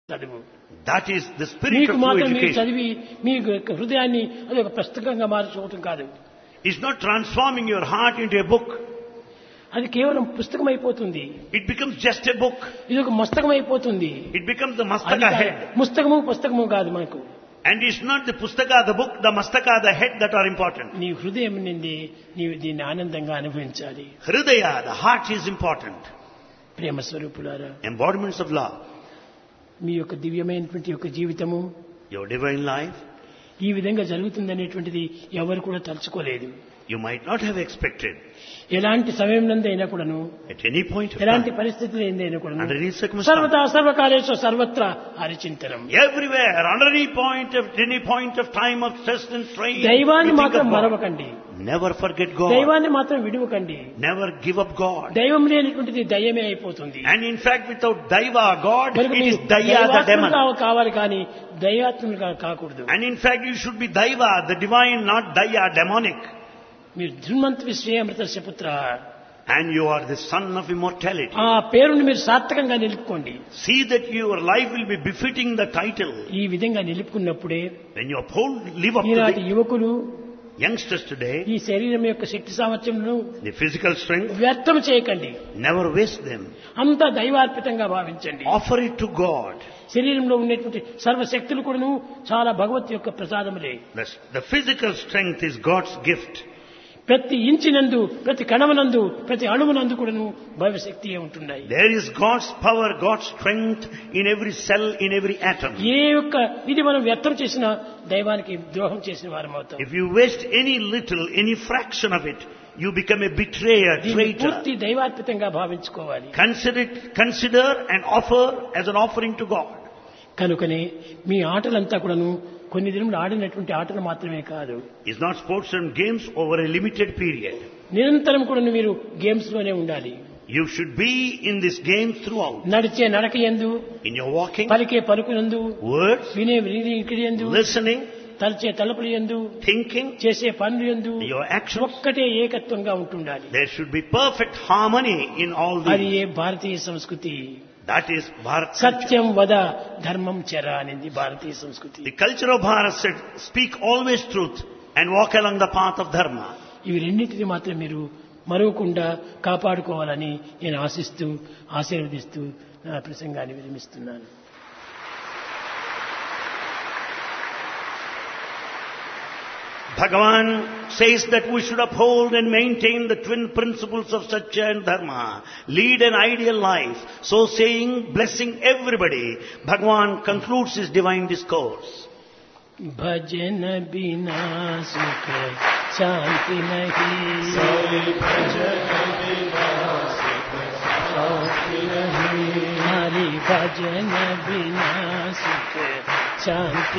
చదువు That is the spirit మీకు of true మాత్రం మీరు education. చదివి మీ యొక్క హృదయాన్ని అది ఒక పుస్తకంగా మార్చుకోవటం కాదు It's not transforming your heart into a book. అది కేవలం పుస్తకం అయిపోతుంది It becomes just a book. ఇది ఒక మస్తకం అయిపోతుంది It becomes the అది mastaka కాదు. head. పుస్తకము పుస్తకము కాదు మనకు And it's not the pustaka, the book, the mastaka, the head that are important. నీ హృదయం నిండి నీవు దీన్ని ఆనందంగా అనుభవించాలి Hridaya, the heart is important. ప్రేమ స్వరూపులారా Embodiments of love. మీ యొక్క దివ్యమైనటువంటి యొక్క జీవితము Your divine life, ఈ విధంగా జరుగుతుందనేటువంటిది ఎవరు కూడా తలుచుకోలేదు you might not have expected ఎలాంటి సమయం నందైనా కూడాను at any point of ఎలాంటి time, పరిస్థితులు ఏందైనా కూడాను under any circumstance. సర్వతా సర్వకాలేశ్వ సర్వత్రా హరిచింతనం Everywhere, under any point of any point of time of stress and strain, దైవాన్ని you think మాత్రం of God. మరవకండి Never forget God. దైవాన్ని మాత్రం విడువకండి Never give up God. దైవం లేనటువంటిది దయ్యమే అయిపోతుంది And in fact, without Daiva, God, కనుక it మీరు is Daya, the demon. దైవాత్ములుగా కావాలి కానీ దైవాత్ములుగా కాకూడదు And in fact, you should be Daiva, the divine, not Daya, demonic. మీరు ధృన్మంత్రి శ్రేయమృత పుత్ర And you are the son of immortality. ఆ పేరుని మీరు సార్థకంగా నిలుపుకోండి See that your life will be befitting the title. ఈ విధంగా నిలుపుకున్నప్పుడే When you uphold, live up to ఈనాటి the యువకులు youngsters today, ఈ శరీరం యొక్క శక్తి సామర్థ్యంను the physical strength, వ్యర్థం చేయకండి never waste them. అంతా దైవార్పితంగా భావించండి Offer it to God. శరీరంలో ఉండేటువంటి సర్వశక్తులు కూడాను చాలా భగవత్ యొక్క ప్రసాదములే The, the physical strength is God's gift. ప్రతి ఇంచినందు ప్రతి కణమునందు ప్రతి అణువునందు కూడాను భవిశక్తియే ఉంటున్నాయి There is God's power, God's strength in every cell, in every atom. ఏ యొక్క ఇది మనం వ్యర్థం చేసినా దైవానికి ద్రోహం చేసిన వారం అవుతాం If you waste any little, any fraction of it, you become a betrayer, దీన్ని traitor. పూర్తి దైవార్పితంగా భావించుకోవాలి Consider it, consider and offer as an offering to God. కనుకనే మీ ఆటలంతా కూడాను కొన్ని దినములు ఆడినటువంటి ఆటలు మాత్రమే కాదు It's not sports and games over a limited period. నిరంతరం కూడా మీరు గేమ్స్ లోనే ఉండాలి You should be in this game throughout. నడిచే నడక ఎందు In your walking, పలికే పలుకునందు words, వినే వినికిడి ఎందు listening, తలచే తలుపులు ఎందు thinking, చేసే పనులు ఎందు your actions. ఒక్కటే ఏకత్వంగా ఉంటుండాలి There should be perfect harmony in all అది these. ఏ భారతీయ సంస్కృతి That is Bharat culture. సత్యం వద ధర్మం చెర అనేది భారతీయ సంస్కృతి The culture of Bharat said, speak always truth and walk along the path of dharma. ఇవి రెండింటిని మాత్రం మీరు మరవకుండా కాపాడుకోవాలని నేను ఆశిస్తూ ఆశీర్వదిస్తూ నా ప్రసంగాన్ని విరమిస్తున్నాను Bhagavan says that we should uphold and maintain the twin principles of Satya and Dharma, lead an ideal life. So saying, blessing everybody, Bhagavan concludes his divine discourse. भजन बिना सुख शांति नहीं हरि भजन बिना सुख शांति